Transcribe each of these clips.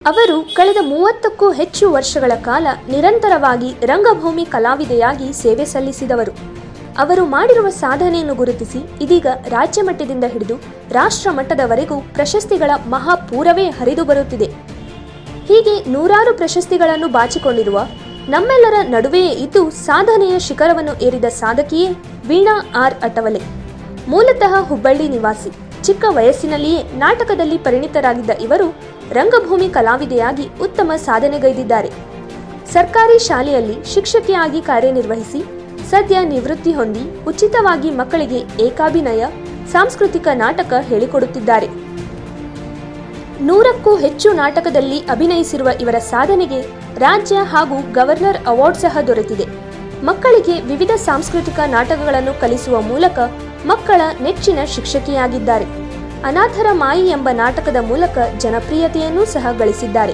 ಅವರು ಕಳೆದ ಮೂವತ್ತಕ್ಕೂ ಹೆಚ್ಚು ವರ್ಷಗಳ ಕಾಲ ನಿರಂತರವಾಗಿ ರಂಗಭೂಮಿ ಕಲಾವಿದೆಯಾಗಿ ಸೇವೆ ಸಲ್ಲಿಸಿದವರು ಅವರು ಮಾಡಿರುವ ಸಾಧನೆಯನ್ನು ಗುರುತಿಸಿ ಇದೀಗ ರಾಜ್ಯ ಮಟ್ಟದಿಂದ ಹಿಡಿದು ರಾಷ್ಟ್ರ ಮಟ್ಟದವರೆಗೂ ಪ್ರಶಸ್ತಿಗಳ ಮಹಾಪೂರವೇ ಹರಿದು ಬರುತ್ತಿದೆ ಹೀಗೆ ನೂರಾರು ಪ್ರಶಸ್ತಿಗಳನ್ನು ಬಾಚಿಕೊಂಡಿರುವ ನಮ್ಮೆಲ್ಲರ ನಡುವೆಯೇ ಇದ್ದು ಸಾಧನೆಯ ಶಿಖರವನ್ನು ಏರಿದ ಸಾಧಕಿಯೇ ವೀಣಾ ಆರ್ ಅಟವಲೆ ಮೂಲತಃ ಹುಬ್ಬಳ್ಳಿ ನಿವಾಸಿ ಚಿಕ್ಕ ವಯಸ್ಸಿನಲ್ಲಿಯೇ ನಾಟಕದಲ್ಲಿ ಪರಿಣಿತರಾಗಿದ್ದ ಇವರು ರಂಗಭೂಮಿ ಕಲಾವಿದೆಯಾಗಿ ಉತ್ತಮ ಸಾಧನೆಗೈದಿದ್ದಾರೆ ಸರ್ಕಾರಿ ಶಾಲೆಯಲ್ಲಿ ಶಿಕ್ಷಕಿಯಾಗಿ ಕಾರ್ಯನಿರ್ವಹಿಸಿ ಸದ್ಯ ನಿವೃತ್ತಿ ಹೊಂದಿ ಉಚಿತವಾಗಿ ಮಕ್ಕಳಿಗೆ ಏಕಾಭಿನಯ ಸಾಂಸ್ಕೃತಿಕ ನಾಟಕ ಹೇಳಿಕೊಡುತ್ತಿದ್ದಾರೆ ನೂರಕ್ಕೂ ಹೆಚ್ಚು ನಾಟಕದಲ್ಲಿ ಅಭಿನಯಿಸಿರುವ ಇವರ ಸಾಧನೆಗೆ ರಾಜ್ಯ ಹಾಗೂ ಗವರ್ನರ್ ಅವಾರ್ಡ್ ಸಹ ದೊರೆತಿದೆ ಮಕ್ಕಳಿಗೆ ವಿವಿಧ ಸಾಂಸ್ಕೃತಿಕ ನಾಟಕಗಳನ್ನು ಕಲಿಸುವ ಮೂಲಕ ಮಕ್ಕಳ ನೆಚ್ಚಿನ ಶಿಕ್ಷಕಿಯಾಗಿದ್ದಾರೆ ಅನಾಥರ ಮಾಯಿ ಎಂಬ ನಾಟಕದ ಮೂಲಕ ಜನಪ್ರಿಯತೆಯನ್ನೂ ಸಹ ಗಳಿಸಿದ್ದಾರೆ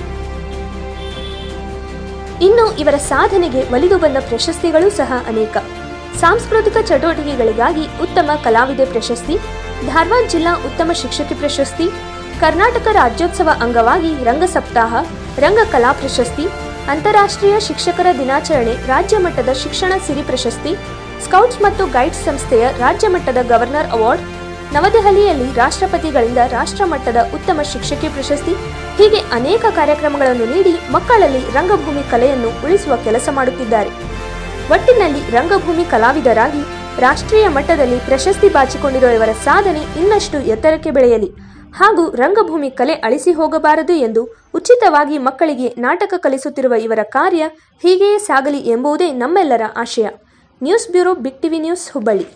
ಇನ್ನು ಇವರ ಸಾಧನೆಗೆ ಒಲಿದು ಬಂದ ಪ್ರಶಸ್ತಿಗಳೂ ಸಹ ಅನೇಕ ಸಾಂಸ್ಕೃತಿಕ ಚಟುವಟಿಕೆಗಳಿಗಾಗಿ ಉತ್ತಮ ಕಲಾವಿದೆ ಪ್ರಶಸ್ತಿ ಧಾರವಾಡ ಜಿಲ್ಲಾ ಉತ್ತಮ ಶಿಕ್ಷಕಿ ಪ್ರಶಸ್ತಿ ಕರ್ನಾಟಕ ರಾಜ್ಯೋತ್ಸವ ಅಂಗವಾಗಿ ರಂಗ ಸಪ್ತಾಹ ರಂಗ ಕಲಾ ಪ್ರಶಸ್ತಿ ಅಂತಾರಾಷ್ಟ್ರೀಯ ಶಿಕ್ಷಕರ ದಿನಾಚರಣೆ ರಾಜ್ಯ ಮಟ್ಟದ ಶಿಕ್ಷಣ ಸಿರಿ ಪ್ರಶಸ್ತಿ ಸ್ಕೌಟ್ಸ್ ಮತ್ತು ಗೈಡ್ಸ್ ಸಂಸ್ಥೆಯ ರಾಜ್ಯ ಮಟ್ಟದ ಗವರ್ನರ್ ಅವಾರ್ಡ್ ನವದೆಹಲಿಯಲ್ಲಿ ರಾಷ್ಟ್ರಪತಿಗಳಿಂದ ರಾಷ್ಟ್ರ ಮಟ್ಟದ ಉತ್ತಮ ಶಿಕ್ಷಕಿ ಪ್ರಶಸ್ತಿ ಹೀಗೆ ಅನೇಕ ಕಾರ್ಯಕ್ರಮಗಳನ್ನು ನೀಡಿ ಮಕ್ಕಳಲ್ಲಿ ರಂಗಭೂಮಿ ಕಲೆಯನ್ನು ಉಳಿಸುವ ಕೆಲಸ ಮಾಡುತ್ತಿದ್ದಾರೆ ಒಟ್ಟಿನಲ್ಲಿ ರಂಗಭೂಮಿ ಕಲಾವಿದರಾಗಿ ರಾಷ್ಟ್ರೀಯ ಮಟ್ಟದಲ್ಲಿ ಪ್ರಶಸ್ತಿ ಬಾಚಿಕೊಂಡಿರುವ ಇವರ ಸಾಧನೆ ಇನ್ನಷ್ಟು ಎತ್ತರಕ್ಕೆ ಬೆಳೆಯಲಿ ಹಾಗೂ ರಂಗಭೂಮಿ ಕಲೆ ಅಳಿಸಿ ಹೋಗಬಾರದು ಎಂದು ಉಚಿತವಾಗಿ ಮಕ್ಕಳಿಗೆ ನಾಟಕ ಕಲಿಸುತ್ತಿರುವ ಇವರ ಕಾರ್ಯ ಹೀಗೆಯೇ ಸಾಗಲಿ ಎಂಬುದೇ ನಮ್ಮೆಲ್ಲರ ಆಶಯ news bureau big TV news Hubballi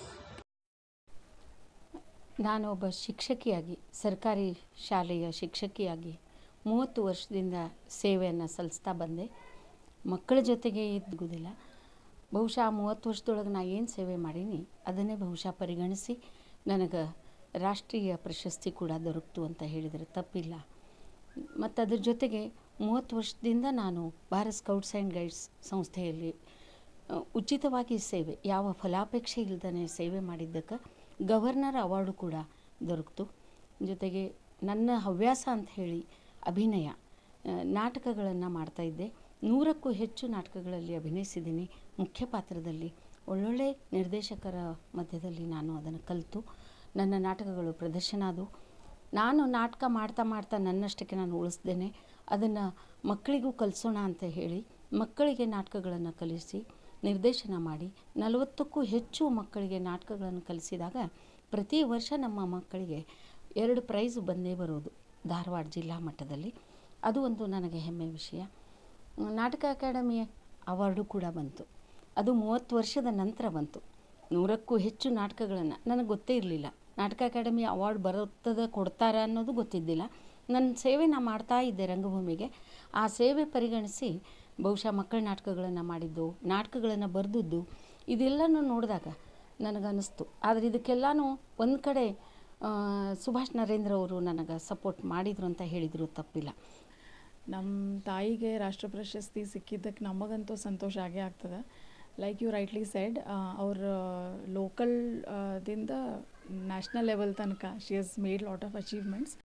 ನಾನು ಒಬ್ಬ ಶಿಕ್ಷಕಿಯಾಗಿ ಸರ್ಕಾರಿ ಶಾಲೆಯ ಶಿಕ್ಷಕಿಯಾಗಿ ಮೂವತ್ತು ವರ್ಷದಿಂದ ಸೇವೆಯನ್ನು ಸಲ್ಲಿಸ್ತಾ ಬಂದೆ ಮಕ್ಕಳ ಜೊತೆಗೆ ಇದ್ಗುದಿಲ್ಲ ಬಹುಶಃ ಆ ಮೂವತ್ತು ವರ್ಷದೊಳಗೆ ನಾ ಏನು ಸೇವೆ ಮಾಡೀನಿ ಅದನ್ನೇ ಬಹುಶಃ ಪರಿಗಣಿಸಿ ನನಗೆ ರಾಷ್ಟ್ರೀಯ ಪ್ರಶಸ್ತಿ ಕೂಡ ದೊರಕಿತು ಅಂತ ಹೇಳಿದರೆ ತಪ್ಪಿಲ್ಲ ಮತ್ತು ಅದ್ರ ಜೊತೆಗೆ ಮೂವತ್ತು ವರ್ಷದಿಂದ ನಾನು ಭಾರತ್ ಸ್ಕೌಟ್ಸ್ ಆ್ಯಂಡ್ ಗೈಡ್ಸ್ ಸಂಸ್ಥೆಯಲ್ಲಿ ಅ, ಉಚಿತವಾಗಿ ಸೇವೆ ಯಾವ ಫಲಾಪೇಕ್ಷೆ ಇಲ್ಲದೇ ಸೇವೆ ಮಾಡಿದ್ದಕ್ಕೆ ಗವರ್ನರ್ ಅವಾರ್ಡು ಕೂಡ ದೊರಕಿತು ಜೊತೆಗೆ ನನ್ನ ಹವ್ಯಾಸ ಅಂತ ಹೇಳಿ ಅಭಿನಯ ನಾಟಕಗಳನ್ನು ಮಾಡ್ತಾಯಿದ್ದೆ ನೂರಕ್ಕೂ ಹೆಚ್ಚು ನಾಟಕಗಳಲ್ಲಿ ಅಭಿನಯಿಸಿದ್ದೀನಿ ಮುಖ್ಯ ಪಾತ್ರದಲ್ಲಿ ಒಳ್ಳೊಳ್ಳೆ ನಿರ್ದೇಶಕರ ಮಧ್ಯದಲ್ಲಿ ನಾನು ಅದನ್ನು ಕಲಿತು ನನ್ನ ನಾಟಕಗಳು ಪ್ರದರ್ಶನ ಆದವು ನಾನು ನಾಟಕ ಮಾಡ್ತಾ ಮಾಡ್ತಾ ನನ್ನಷ್ಟಕ್ಕೆ ನಾನು ಉಳಿಸ್ದೇನೆ ಅದನ್ನು ಮಕ್ಕಳಿಗೂ ಕಲಿಸೋಣ ಅಂತ ಹೇಳಿ ಮಕ್ಕಳಿಗೆ ನಾಟಕಗಳನ್ನು ಕಲಿಸಿ ನಿರ್ದೇಶನ ಮಾಡಿ ನಲವತ್ತಕ್ಕೂ ಹೆಚ್ಚು ಮಕ್ಕಳಿಗೆ ನಾಟಕಗಳನ್ನು ಕಲಿಸಿದಾಗ ಪ್ರತಿ ವರ್ಷ ನಮ್ಮ ಮಕ್ಕಳಿಗೆ ಎರಡು ಪ್ರೈಸ್ ಬಂದೇ ಬರೋದು ಧಾರವಾಡ ಜಿಲ್ಲಾ ಮಟ್ಟದಲ್ಲಿ ಅದು ಒಂದು ನನಗೆ ಹೆಮ್ಮೆ ವಿಷಯ ನಾಟಕ ಅಕಾಡೆಮಿ ಅವಾರ್ಡು ಕೂಡ ಬಂತು ಅದು ಮೂವತ್ತು ವರ್ಷದ ನಂತರ ಬಂತು ನೂರಕ್ಕೂ ಹೆಚ್ಚು ನಾಟಕಗಳನ್ನು ನನಗೆ ಗೊತ್ತೇ ಇರಲಿಲ್ಲ ನಾಟಕ ಅಕಾಡೆಮಿ ಅವಾರ್ಡ್ ಬರುತ್ತದೆ ಕೊಡ್ತಾರ ಅನ್ನೋದು ಗೊತ್ತಿದ್ದಿಲ್ಲ ನನ್ನ ಸೇವೆ ನಾ ಮಾಡ್ತಾ ಇದ್ದೆ ರಂಗಭೂಮಿಗೆ ಆ ಸೇವೆ ಪರಿಗಣಿಸಿ ಬಹುಶಃ ಮಕ್ಕಳ ನಾಟಕಗಳನ್ನು ಮಾಡಿದ್ದು ನಾಟಕಗಳನ್ನು ಬರೆದದ್ದು ಇದೆಲ್ಲನೂ ನೋಡಿದಾಗ ನನಗನ್ನಿಸ್ತು ಆದರೆ ಇದಕ್ಕೆಲ್ಲನೂ ಒಂದು ಕಡೆ ಆ, ಸುಭಾಷ್ ನರೇಂದ್ರ ಅವರು ನನಗೆ ಸಪೋರ್ಟ್ ಮಾಡಿದರು ಅಂತ ಹೇಳಿದರು ತಪ್ಪಿಲ್ಲ ನಮ್ಮ ತಾಯಿಗೆ ರಾಷ್ಟ್ರ ಪ್ರಶಸ್ತಿ ಸಿಕ್ಕಿದ್ದಕ್ಕೆ ನಮಗಂತೂ ಸಂತೋಷ ಆಗೇ ಆಗ್ತದೆ ಲೈಕ್ ಯು ರೈಟ್ಲಿ ಸೆಡ್ ಅವ್ರ ಲೋಕಲ್ ದಿಂದ ನ್ಯಾಷನಲ್ ಲೆವೆಲ್ ತನಕ she has made lot of achievements